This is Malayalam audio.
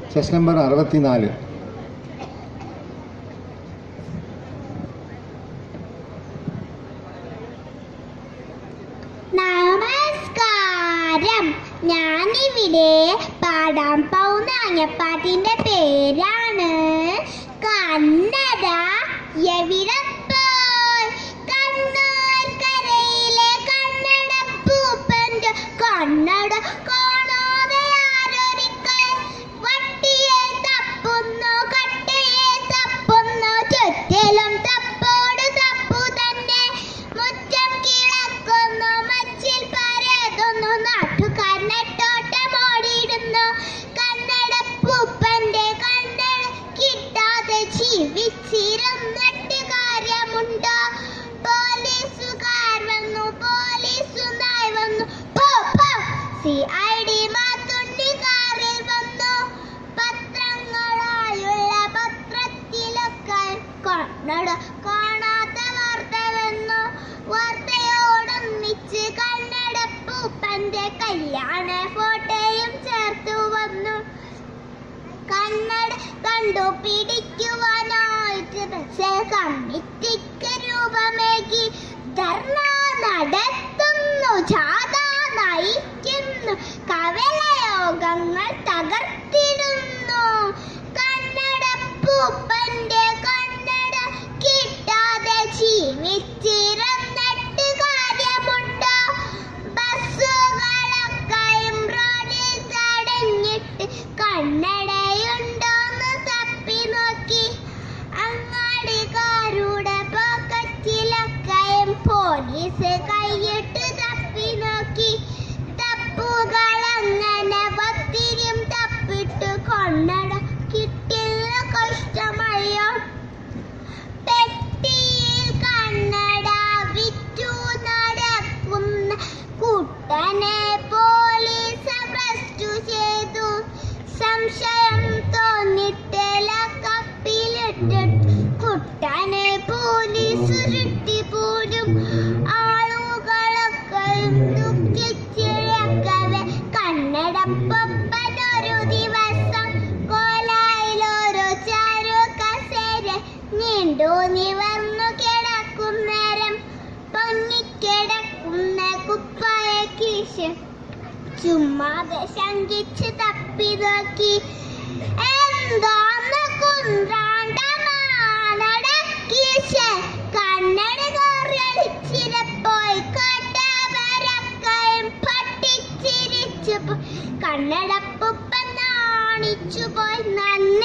സെഷൻ നമ്പർ അറുപത്തിനാല് നമസ്കാരം ഞാനിവിടെ പാടാൻ പോകുന്ന പാട്ടിന്റെ പേരാണ് കന്നഡ എവിടെ പോയി കണ്ണൂർ കരയിലെ കന്നഡ പൂപ്പന്റെ കന്നഡ കാണാതെ ആരൊരിക്കൽ വട്ടിയെ തപ്പുന്നു കട്ടയെ തപ്പുന്നു ചുറ്റിലും തപ്പോട് തപ്പു തന്നെ മുറ്റം കിടക്കുന്നു മച്ചിൽ പരതുന്നു നാട്ടുകാർ നെട്ടോട്ടം ഓടിയിടുന്നു കന്നഡ പൂപ്പന്റെ കണ്ണട കിട്ടാതെ ജീവിച്ചിരുന്നിട്ട് കാര്യമുണ്ടോ പോലീസുകാർ വന്നു പോലീസുനായി വന്നു പോ പോ സി ഐ ഡി മാത്തുണ്ണിക്കാരിൽ വന്നു പത്രങ്ങളായുള്ള പത്രത്തിലൊക്കെ കണ്ണട കാണാത്ത വാർത്ത വന്നു വാർത്തയോടൊന്നിച്ച് കന്നഡ പൂപ്പന്റെ കല്യാണ ഫോട്ടോയും ചേർത്തു വന്നു കന്നഡ കണ്ടുപിടിക്കുവാനായിട്ട് പക്ഷേ കമ്മിറ്റിക്ക് രൂപമേകി ധർണ നടത്തുന്നു ജാഥ നയിക്കുന്നു കവലയോഗങ്ങൾ തകർത്തിടുന്നു കന്നഡ പൂപ്പന്റെ കന്നഡ കിട്ടാതെ ജീവിച്ചിരുന്നിട്ട് കാര്യമുണ്ടോ ബസ്സുകളൊക്കെയും റോഡിൽ തടഞ്ഞിട്ട് കണ്ണടയുണ്ടോന്ന് തപ്പി നോക്കി അങ്ങാടിക്കാരുടെ പോക്കറ്റിലൊക്കെയും പോലീസ് കൈയിട്ട് തപ്പി നോക്കി തപ്പുകൾ അങ്ങനെ ഒത്തിരിയും തപ്പിട്ട് കണ്ണട കിട്ടില്ല കഷ്ടമയോ പെട്ടിയിൽ കണ്ണട വിറ്റു നടക്കുന്ന കുട്ടനെ പോലീസ് അറസ്റ്റു ചെയ്തു സംശയം തോന്നിട്ടില്ല കപ്പിലിട്ട് കുട്ടനെ പോലീസ് ചുട്ടിപ്പോലും ആളുകളൊക്കെ ദുഃഖിച്ചിഴക്കവെ കണ്ണടപ്പൊപ്പനൊരു ദിവസം കോലായിലൊരു ചാരു കസേര നീണ്ടു നിവർന്നു കിടക്കും നേരം പൊങ്ങിക്കിടക്കുന്ന കുപ്പായ കീശ് ചുമ്മാതെ ശങ്കിച്ച് തപ്പി നോക്കി എന്താന്ന് കുന്ത്രാണ്ട മാനടക്കീശ കണ്ണട കോറിയടിച്ചിരപ്പോയി കേട്ടവരക്കയും പട്ടിച്ചിരിച്ചു പോയി കണ്ണടപ്പുപ്പൻ നാണിച്ചു പോയി നന്ദി